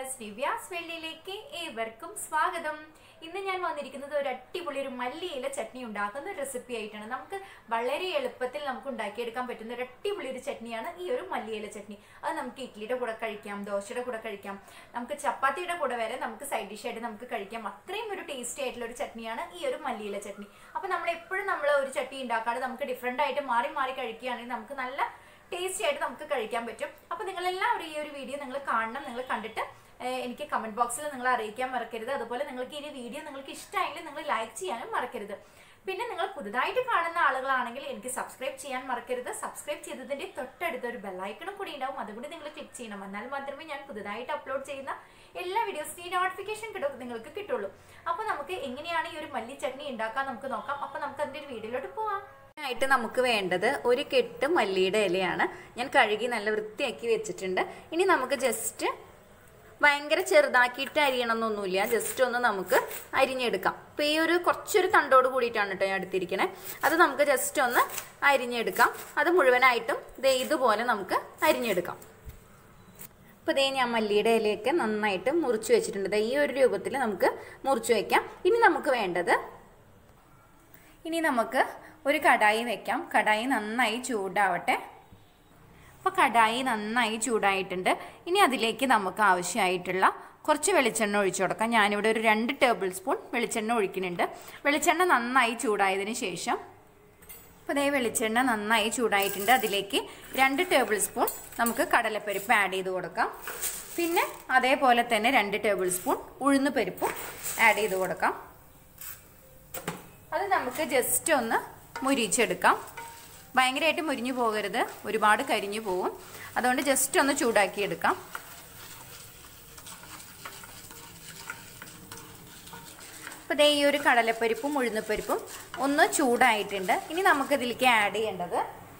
viewers Divya's വെള്ളിയിലേക്ക് ഏവർക്കും സ്വാഗതം ഇന്ന് ഞാൻ വന്നിരിക്കുന്നത് ഒരു അടിപൊളി ഒരു മല്ലിയില ചട്നി ഉണ്ടാക്കുന്ന ഒരു റെസിപ്പി ആയിട്ടാണ് നമുക്ക് വളരെ എളുപ്പത്തിൽ നമുക്ക് ഉണ്ടാക്കിയെടുക്കാൻ പറ്റുന്ന ഒരു അടിപൊളി ഒരു ചട്നിയാണ് ഈ ഒരു മല്ലിയില ചട്നി അത് നമുക്ക് ഇഡ്ഡലിയുടെ കൂടെ കഴിക്കാം ദോശയുടെ കൂടെ കഴിക്കാം നമുക്ക് ചപ്പാത്തിയുടെ കൂടെ വരെ നമുക്ക് സൈഡ് ഡിഷ് ആയിട്ട് നമുക്ക് കഴിക്കാം അത്രയും ഒരു ടേസ്റ്റി ആയിട്ടുള്ള ഒരു ചട്നിയാണ് ഈ ഒരു മല്ലിയില ചട്നി അപ്പൊ നമ്മൾ എപ്പോഴും നമ്മൾ ഒരു ചട്നി ഉണ്ടാക്കാതെ നമുക്ക് ഡിഫറെന്റ് ആയിട്ട് മാറി മാറി കഴിക്കുകയാണെങ്കിൽ നമുക്ക് നല്ല ടേസ്റ്റി ആയിട്ട് നമുക്ക് കഴിക്കാൻ പറ്റും അപ്പൊ നിങ്ങൾ എല്ലാവരും ഈ ഒരു വീഡിയോ നിങ്ങൾ കാണണം നിങ്ങൾ കണ്ടിട്ട് ഏഹ്, എനിക്ക് കമന്റ് ബോക്സിൽ നിങ്ങൾ അറിയിക്കാൻ മറക്കരുത് അതുപോലെ നിങ്ങൾക്ക് ഈ വീഡിയോ നിങ്ങൾക്ക് ഇഷ്ടമായെങ്കിൽ നിങ്ങൾ ലൈക്ക് ചെയ്യാനും മറക്കരുത് പിന്നെ നിങ്ങൾ പുതുതായിട്ട് കാണുന്ന ആളുകളാണെങ്കിൽ എനിക്ക് സബ്സ്ക്രൈബ് ചെയ്യാൻ മറക്കരുത് സബ്സ്ക്രൈബ് ചെയ്തതിന്റെ തൊട്ടടുത്ത് ഒരു ബെല്ലൈക്കണും കൂടി ഉണ്ടാവും അതുകൂടി നിങ്ങൾ ക്ലിക്ക് ചെയ്യണം എന്നാൽ മാത്രമേ ഞാൻ പുതുതായിട്ട് അപ്ലോഡ് ചെയ്യുന്ന എല്ലാ വീഡിയോസിന്റെയും നോട്ടിഫിക്കേഷൻ കിട്ടും നിങ്ങൾക്ക് കിട്ടുള്ളൂ അപ്പൊ നമുക്ക് എങ്ങനെയാണ് ഈ ഒരു മല്ലി ചട്നി ഉണ്ടാക്കാൻ നമുക്ക് നോക്കാം അപ്പൊ നമുക്ക് അതിന്റെ ഒരു വീഡിയോയിലോട്ട് പോവാം ആയിട്ട് നമുക്ക് വേണ്ടത് ഒരു കെട്ട് മല്ലിയുടെ ഇലയാണ് ഞാൻ കഴുകി നല്ല വൃത്തിയാക്കി വെച്ചിട്ടുണ്ട് ഇനി നമുക്ക് ജസ്റ്റ് ഭയങ്കര ചെറുതാക്കിയിട്ട് അരിയണമെന്നൊന്നുമില്ല ജസ്റ്റ് ഒന്ന് നമുക്ക് അരിഞ്ഞെടുക്കാം ഇപ്പൊ ഈ ഒരു കുറച്ചൊരു തണ്ടോട് കൂടിയിട്ടാണ് കേട്ടോ ഞാൻ എടുത്തിരിക്കണേ അത് നമുക്ക് ജസ്റ്റ് ഒന്ന് അരിഞ്ഞെടുക്കാം അത് മുഴുവനായിട്ടും ദേ ഇതുപോലെ നമുക്ക് അരിഞ്ഞെടുക്കാം ഇപ്പൊ ദേ ഞാൻ മല്ലിയുടെ ഇലയൊക്കെ നന്നായിട്ട് മുറിച്ച് വെച്ചിട്ടുണ്ട് ദേ ഈ ഒരു രൂപത്തിൽ നമുക്ക് മുറിച്ച് വെക്കാം ഇനി നമുക്ക് വേണ്ടത് ഇനി നമുക്ക് ഒരു കടായി വെക്കാം കടായി നന്നായി ചൂടാവട്ടെ അപ്പോൾ കടായി നന്നായി ചൂടായിട്ടുണ്ട് ഇനി അതിലേക്ക് നമുക്ക് ആവശ്യമായിട്ടുള്ള കുറച്ച് വെളിച്ചെണ്ണ ഒഴിച്ചു കൊടുക്കാം ഞാനിവിടെ ഒരു രണ്ട് ടേബിൾ സ്പൂൺ വെളിച്ചെണ്ണ ഒഴിക്കുന്നുണ്ട് വെളിച്ചെണ്ണ നന്നായി ചൂടായതിന് ശേഷം അപ്പോൾ അതേ വെളിച്ചെണ്ണ നന്നായി ചൂടായിട്ടുണ്ട് അതിലേക്ക് രണ്ട് ടേബിൾ സ്പൂൺ നമുക്ക് കടലപ്പരിപ്പ് ആഡ് ചെയ്ത് കൊടുക്കാം പിന്നെ അതേപോലെ തന്നെ രണ്ട് ടേബിൾ സ്പൂൺ ഉഴുന്ന് പരിപ്പും ആഡ് ചെയ്ത് കൊടുക്കാം അത് നമുക്ക് ജസ്റ്റ് ഒന്ന് മുരിച്ചെടുക്കാം ഭയങ്കരമായിട്ട് മുരിഞ്ഞു പോകരുത് ഒരുപാട് കരിഞ്ഞു പോകും അതുകൊണ്ട് ജസ്റ്റ് ഒന്ന് ചൂടാക്കി എടുക്കാം അപ്പോൾ ദേ ഈ ഒരു കടലപ്പരിപ്പും ഉഴുന്നപ്പരിപ്പും ഒന്ന് ചൂടായിട്ടുണ്ട് ഇനി നമുക്കിതിലേക്ക് ആഡ് ചെയ്യേണ്ടത്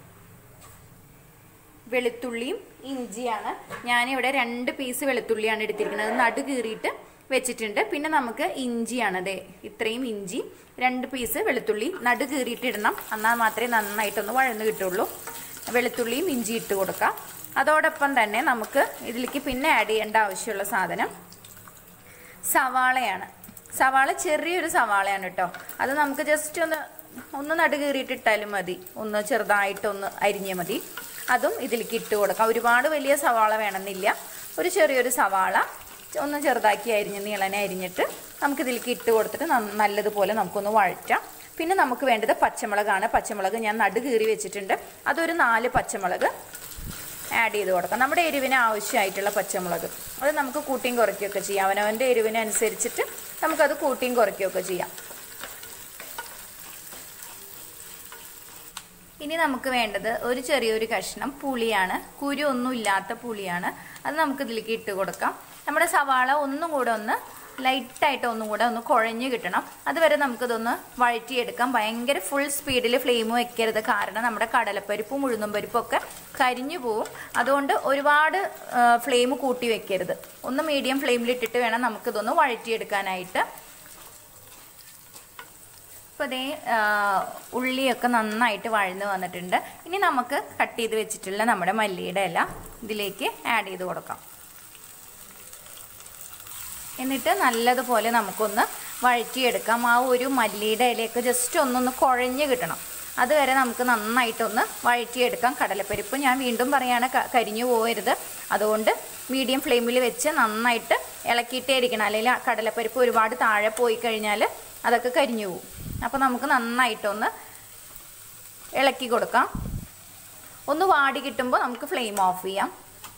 വെളുത്തുള്ളിയും ഇഞ്ചിയാണ് ഞാനിവിടെ രണ്ട് പീസ് വെളുത്തുള്ളിയാണ് എടുത്തിരിക്കുന്നത് നടു കീറിയിട്ട് വെച്ചിട്ടുണ്ട് പിന്നെ നമുക്ക് ഇഞ്ചിയാണ് അതെ ഇത്രയും ഇഞ്ചി രണ്ട് പീസ് വെളുത്തുള്ളി നടു കീറിയിട്ട് ഇടണം എന്നാൽ മാത്രമേ നന്നായിട്ടൊന്ന് വഴന്ന് കിട്ടുള്ളൂ വെളുത്തുള്ളിയും ഇഞ്ചി ഇട്ട് കൊടുക്കാം അതോടൊപ്പം തന്നെ നമുക്ക് ഇതിലേക്ക് പിന്നെ ആഡ് ചെയ്യേണ്ട ആവശ്യമുള്ള സാധനം സവാളയാണ് സവാള ചെറിയൊരു സവാളയാണ് കേട്ടോ അത് നമുക്ക് ജസ്റ്റ് ഒന്ന് ഒന്ന് നടു കീറിയിട്ടിട്ടാലും മതി ഒന്ന് ചെറുതായിട്ടൊന്ന് അരിഞ്ഞാൽ മതി അതും ഇതിലേക്ക് ഇട്ട് കൊടുക്കാം ഒരുപാട് വലിയ സവാള വേണമെന്നില്ല ഒരു ചെറിയൊരു സവാള ഒന്ന് ചെറുതാക്കി അരിഞ്ഞ് നീളനെ അരിഞ്ഞിട്ട് നമുക്ക് ഇതിലേക്ക് ഇട്ട് കൊടുത്തിട്ട് നന്ന- നല്ലതുപോലെ നമുക്കൊന്ന് വഴറ്റാം പിന്നെ നമുക്ക് വേണ്ടത് പച്ചമുളകാണ് പച്ചമുളക് ഞാൻ നടു കീറി വെച്ചിട്ടുണ്ട് അതൊരു നാല് പച്ചമുളക് ആഡ് ചെയ്ത് കൊടുക്കാം നമ്മുടെ എരിവിന് ആവശ്യമായിട്ടുള്ള പച്ചമുളക് അത് നമുക്ക് കൂട്ടിയും കുറയ്ക്കുകയൊക്കെ ചെയ്യാം അവനവൻ്റെ എരിവിനനുസരിച്ചിട്ട് നമുക്കത് കൂട്ടിയും കുറയ്ക്കുകയൊക്കെ ചെയ്യാം ഇനി നമുക്ക് വേണ്ടത് ഒരു ചെറിയൊരു കഷ്ണം പുളിയാണ് കുരു ഒന്നും ഇല്ലാത്ത പുളിയാണ് അത് നമുക്ക് ഇതിലേക്ക് ഇട്ട് കൊടുക്കാം നമ്മുടെ സവാള ഒന്നും കൂടെ ഒന്ന് ലൈറ്റായിട്ട് ഒന്നും കൂടെ ഒന്ന് കുഴഞ്ഞ് കിട്ടണം അതുവരെ നമുക്കിതൊന്ന് വഴറ്റിയെടുക്കാം ഭയങ്കര ഫുൾ സ്പീഡിൽ ഫ്ലെയിം വെക്കരുത് കാരണം നമ്മുടെ കടലപ്പരിപ്പും ഉഴുന്നും പരിപ്പും ഒക്കെ കരിഞ്ഞു പോവും അതുകൊണ്ട് ഒരുപാട് ഫ്ലെയിം കൂട്ടി വെക്കരുത് ഒന്ന് മീഡിയം ഫ്ലെയിമിലിട്ടിട്ട് വേണം നമുക്കിതൊന്ന് വഴറ്റിയെടുക്കാനായിട്ട് ഇപ്പോൾ അതേ ഉള്ളിയൊക്കെ നന്നായിട്ട് വഴന്ന് വന്നിട്ടുണ്ട് ഇനി നമുക്ക് കട്ട് ചെയ്ത് വെച്ചിട്ടുള്ള നമ്മുടെ മല്ലിയുടെ ഇല ഇതിലേക്ക് ആഡ് ചെയ്ത് കൊടുക്കാം എന്നിട്ട് നല്ലതുപോലെ നമുക്കൊന്ന് വഴറ്റിയെടുക്കാം ആ ഒരു മല്ലിയുടെ ഇലയൊക്കെ ജസ്റ്റ് ഒന്നൊന്ന് കുഴഞ്ഞ് കിട്ടണം അതുവരെ നമുക്ക് നന്നായിട്ടൊന്ന് വഴറ്റിയെടുക്കാം കടലപ്പരിപ്പ് ഞാൻ വീണ്ടും പറയാണ് ക- കരിഞ്ഞു പോകരുത് അതുകൊണ്ട് മീഡിയം ഫ്ലെയിമിൽ വെച്ച് നന്നായിട്ട് ഇളക്കിയിട്ടേ ഇരിക്കണം അല്ലെങ്കിൽ ആ കടലപ്പരിപ്പ് ഒരുപാട് താഴെ പോയി കഴിഞ്ഞാൽ അതൊക്കെ കരിഞ്ഞു പോകും അപ്പോൾ നമുക്ക് നന്നായിട്ടൊന്ന് ഇളക്കി കൊടുക്കാം ഒന്ന് വാടി കിട്ടുമ്പോൾ നമുക്ക് ഫ്ലെയിം ഓഫ് ചെയ്യാം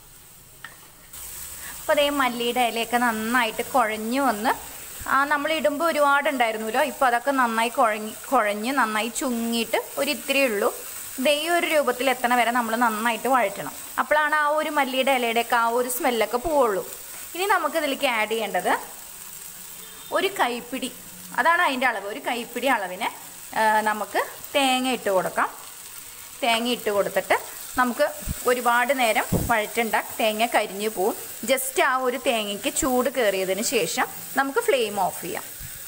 അപ്പോൾ അതേ മല്ലിയുടെ ഇലയൊക്കെ നന്നായിട്ട് കുഴഞ്ഞു വന്ന് ആ നമ്മൾ ഇടുമ്പോൾ ഒരുപാട് ഉണ്ടായിരുന്നല്ലോ ഇപ്പോൾ അതൊക്കെ നന്നായി കുഴഞ്ഞ് കുഴഞ്ഞ് നന്നായി ചുങ്ങിയിട്ട് ഒരു ഇത്തിരി ഉള്ളൂ ദേ ഈ ഒരു രൂപത്തിൽ എത്തണ വരെ നമ്മൾ നന്നായിട്ട് വഴറ്റണം അപ്പോഴാണ് ആ ഒരു മല്ലിയുടെ ഇലയുടെയൊക്കെ ആ ഒരു സ്മെല്ലൊക്കെ പോവുള്ളൂ ഇനി നമുക്ക് ഇതിലേക്ക് ആഡ് ചെയ്യേണ്ടത് ഒരു കൈപ്പിടി അതാണ് അതിൻ്റെ അളവ് ഒരു കൈപ്പിടി അളവിന് ആ, നമുക്ക് തേങ്ങ ഇട്ട് കൊടുക്കാം തേങ്ങ ഇട്ട് കൊടുത്തിട്ട് നമുക്ക് ഒരുപാട് നേരം വഴറ്റണ്ട തേങ്ങ കരിഞ്ഞു പോവും ജസ്റ്റ് ആ ഒരു തേങ്ങയ്ക്ക് ചൂട് കയറിയതിന് ശേഷം നമുക്ക് ഫ്ലെയിം ഓഫ് ചെയ്യാം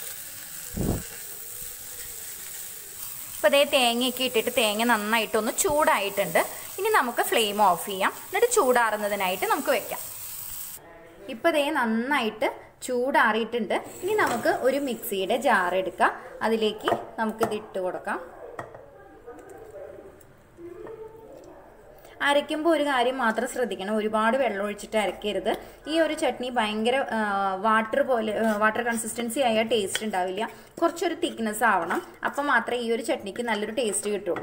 ഇപ്പോൾ അതേ തേങ്ങയൊക്കെ ഇട്ടിട്ട് തേങ്ങ നന്നായിട്ടൊന്ന് ചൂടായിട്ടുണ്ട് ഇനി നമുക്ക് ഫ്ലെയിം ഓഫ് ചെയ്യാം എന്നിട്ട് ചൂടാറുന്നതിനായിട്ട് നമുക്ക് വെക്കാം ഇപ്പോൾ ദേ നന്നായിട്ട് ചൂടാറിയിട്ടുണ്ട് ഇനി നമുക്ക് ഒരു മിക്സിയുടെ ജാർ എടുക്കാം അതിലേക്ക് നമുക്കിത് ഇട്ട് കൊടുക്കാം അരയ്ക്കുമ്പോൾ ഒരു കാര്യം മാത്രം ശ്രദ്ധിക്കണം ഒരുപാട് വെള്ളം ഒഴിച്ചിട്ട് അരയ്ക്കരുത് ഈ ഒരു ചട്നി ഭയങ്കര വാട്ടർ പോലെ വാട്ടർ കൺസിസ്റ്റൻസി ആയ ടേസ്റ്റ് ഉണ്ടാവില്ല കുറച്ചൊരു തിക്നെസ് ആവണം അപ്പം മാത്രമേ ഈ ഒരു ചട്നിക്ക് നല്ലൊരു ടേസ്റ്റ് കിട്ടുള്ളൂ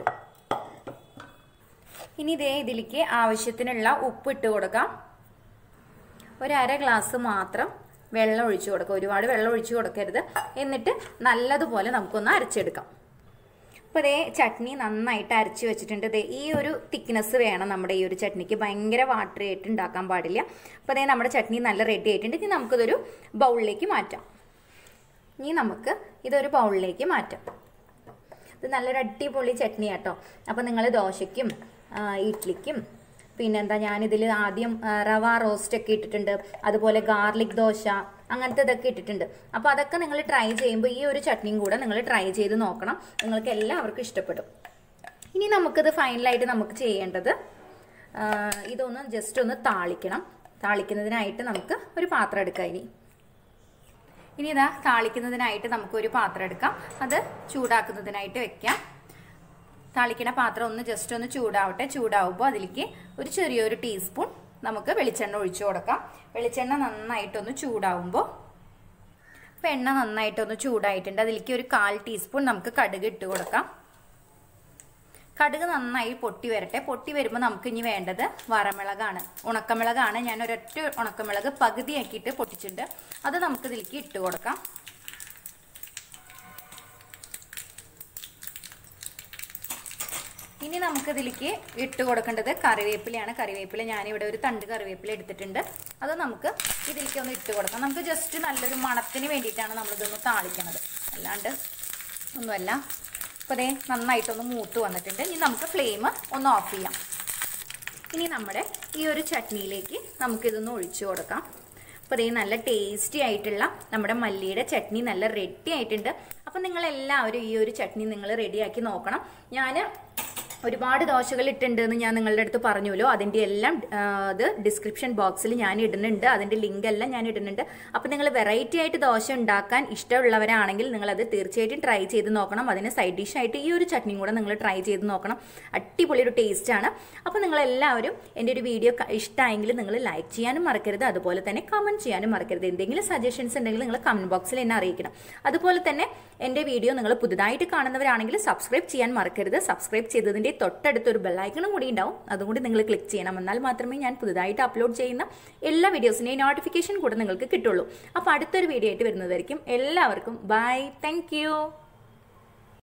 ഇനി ഇതേ ഇതിലേക്ക് ആവശ്യത്തിനുള്ള ഉപ്പ് ഇട്ട് കൊടുക്കാം ഒരു അര ഗ്ലാസ് മാത്രം വെള്ളം ഒഴിച്ചു കൊടുക്കുക ഒരുപാട് വെള്ളം ഒഴിച്ചു കൊടുക്കരുത് എന്നിട്ട് നല്ലതുപോലെ നമുക്കൊന്ന് അരച്ചെടുക്കാം അപ്പോൾ ഇതേ ചട്നി നന്നായിട്ട് അരച്ച് വെച്ചിട്ടുണ്ട് ദേ ഈ ഒരു തിക്നെസ് വേണം നമ്മുടെ ഈ ഒരു ചട്നിക്ക് ഭയങ്കര വാട്ടർ ആയിട്ട് ഉണ്ടാക്കാൻ പാടില്ല അപ്പോൾ അതേ നമ്മുടെ ചട്നി നല്ല റെഡി ആയിട്ടുണ്ട് ഇനി നമുക്കിതൊരു ബൗളിലേക്ക് മാറ്റാം ഇനി നമുക്ക് ഇതൊരു ബൗളിലേക്ക് മാറ്റാം ഇത് നല്ലൊരു അടിപൊളി ചട്നി കേട്ടോ അപ്പോൾ നിങ്ങൾ ദോശയ്ക്കും ആ, ഇഡ്ലിക്കും പിന്നെന്താ ഞാനിതിൽ ആദ്യം ആ, റവ റോസ്റ്റ് ഒക്കെ ഇട്ടിട്ടുണ്ട് അതുപോലെ ഗാർലിക് ദോശ അങ്ങനത്തെ ഇതൊക്കെ ഇട്ടിട്ടുണ്ട് അപ്പോൾ അതൊക്കെ നിങ്ങൾ ട്രൈ ചെയ്യുമ്പോൾ ഈ ഒരു ചട്നിയും കൂടെ നിങ്ങൾ ട്രൈ ചെയ്ത് നോക്കണം നിങ്ങൾക്ക് എല്ലാവർക്കും ഇഷ്ടപ്പെടും ഇനി നമുക്കിത് ഫൈനലായിട്ട് നമുക്ക് ചെയ്യേണ്ടത് ആ, ഇതൊന്ന് ജസ്റ്റ് ഒന്ന് താളിക്കണം താളിക്കുന്നതിനായിട്ട് നമുക്ക് ഒരു പാത്രം എടുക്കാം ഇനി ഇനി ഇതാ താളിക്കുന്നതിനായിട്ട് നമുക്കൊരു പാത്രം എടുക്കാം അത് ചൂടാക്കുന്നതിനായിട്ട് വെക്കാം താളിക്കണ പാത്രം ഒന്ന് ജസ്റ്റ് ഒന്ന് ചൂടാവട്ടെ ചൂടാവുമ്പോൾ അതിലേക്ക് ഒരു ചെറിയൊരു ടീസ്പൂൺ നമുക്ക് വെളിച്ചെണ്ണ ഒഴിച്ചു കൊടുക്കാം വെളിച്ചെണ്ണ നന്നായിട്ടൊന്ന് ചൂടാവുമ്പോൾ ഇപ്പം എണ്ണ നന്നായിട്ടൊന്ന് ചൂടായിട്ടുണ്ട് അതിലേക്ക് ഒരു കാൽ ടീസ്പൂൺ നമുക്ക് കടുക് ഇട്ട് കൊടുക്കാം കടുക് നന്നായി പൊട്ടി വരട്ടെ പൊട്ടി വരുമ്പോൾ നമുക്ക് ഇനി വേണ്ടത് വറമിളകാണ് ഉണക്കമിളകാണ് ഞാൻ ഒരൊറ്റ ഉണക്കമിളക് പകുതിയാക്കിയിട്ട് പൊട്ടിച്ചിട്ടുണ്ട് അത് നമുക്ക് ഇതിലേക്ക് ഇട്ട് കൊടുക്കാം ഇനി നമുക്ക് ഇതിലേക്ക് ഇട്ട് കൊടുക്കേണ്ടത് കറിവേപ്പിലയാണ് കറിവേപ്പില ഞാനിവിടെ ഒരു തണ്ട് കറിവേപ്പില എടുത്തിട്ടുണ്ട് അത് നമുക്ക് ഇതിലേക്ക് ഒന്ന് ഇട്ട് കൊടുക്കാം നമുക്ക് ജസ്റ്റ് നല്ലൊരു മണത്തിന് വേണ്ടിയിട്ടാണ് നമ്മളിതൊന്ന് താളിക്കണത് അല്ലാണ്ട് ഒന്നുമല്ല അപ്പോൾ അതേ നന്നായിട്ടൊന്ന് മൂത്ത് വന്നിട്ടുണ്ട് ഇനി നമുക്ക് ഫ്ലെയിം ഒന്ന് ഓഫ് ചെയ്യാം ഇനി നമ്മുടെ ഈ ഒരു ചട്നിയിലേക്ക് നമുക്കിതൊന്ന് ഒഴിച്ചു കൊടുക്കാം അപ്പോൾ അതേ നല്ല ടേസ്റ്റി ആയിട്ടുള്ള നമ്മുടെ മല്ലിയുടെ ചട്നി നല്ല റെഡി ആയിട്ടുണ്ട് അപ്പോൾ നിങ്ങൾ എല്ലാവരും ഈ ഒരു ചട്നി നിങ്ങൾ റെഡിയാക്കി നോക്കണം ഞാൻ ഒരുപാട് ദോശകൾ ഇട്ടുണ്ട് എന്ന് ഞാൻ നിങ്ങളുടെ അടുത്ത് പറഞ്ഞുല്ലോ അതിൻ്റെ എല്ലാം ആ, ഇത് ഡിസ്ക്രിപ്ഷൻ ബോക്സിൽ ഞാൻ ഇടുന്നുണ്ട് അതിൻ്റെ ലിങ്ക് എല്ലാം ഞാൻ ഇടുന്നുണ്ട് അപ്പോൾ നിങ്ങൾ വെറൈറ്റി ആയിട്ട് ദോശ ഉണ്ടാക്കാൻ ഇഷ്ടമുള്ളവരാണെങ്കിൽ നിങ്ങളത് തീർച്ചയായിട്ടും ട്രൈ ചെയ്ത് നോക്കണം അതിന് സൈഡ് ഡിഷായിട്ട് ഈ ഒരു ചട്നിയും കൂടെ നിങ്ങൾ ട്രൈ ചെയ്ത് നോക്കണം അടിപൊളി ഒരു ടേസ്റ്റാണ് അപ്പോൾ നിങ്ങൾ എല്ലാവരും എൻ്റെ ഒരു വീഡിയോ ഇഷ്ടമായെങ്കിൽ നിങ്ങൾ ലൈക്ക് ചെയ്യാനും മറക്കരുത് അതുപോലെ തന്നെ കമൻറ്റ് ചെയ്യാനും മറക്കരുത് എന്തെങ്കിലും സജഷൻസ് ഉണ്ടെങ്കിൽ നിങ്ങൾ കമൻറ്റ് ബോക്സിൽ എന്നെ അറിയിക്കണം അതുപോലെ തന്നെ എൻ്റെ വീഡിയോ നിങ്ങൾ പുതുതായിട്ട് കാണുന്നവരാണെങ്കിൽ സബ്സ്ക്രൈബ് ചെയ്യാൻ മറക്കരുത് സബ്സ്ക്രൈബ് ചെയ്തതിൻ്റെ തൊട്ടടുത്തൊരു ബെല്ലൈക്കണും കൂടി ഉണ്ടാവും അതും കൂടി നിങ്ങൾ ക്ലിക്ക് ചെയ്യണം എന്നാൽ മാത്രമേ ഞാൻ പുതുതായിട്ട് അപ്ലോഡ് ചെയ്യുന്ന എല്ലാ വീഡിയോസിൻ്റെയും നോട്ടിഫിക്കേഷൻ കൂടെ നിങ്ങൾക്ക് കിട്ടുള്ളൂ അപ്പോൾ അടുത്തൊരു വീഡിയോ ആയിട്ട് വരുന്നതായിരിക്കും എല്ലാവർക്കും ബൈ താങ്ക്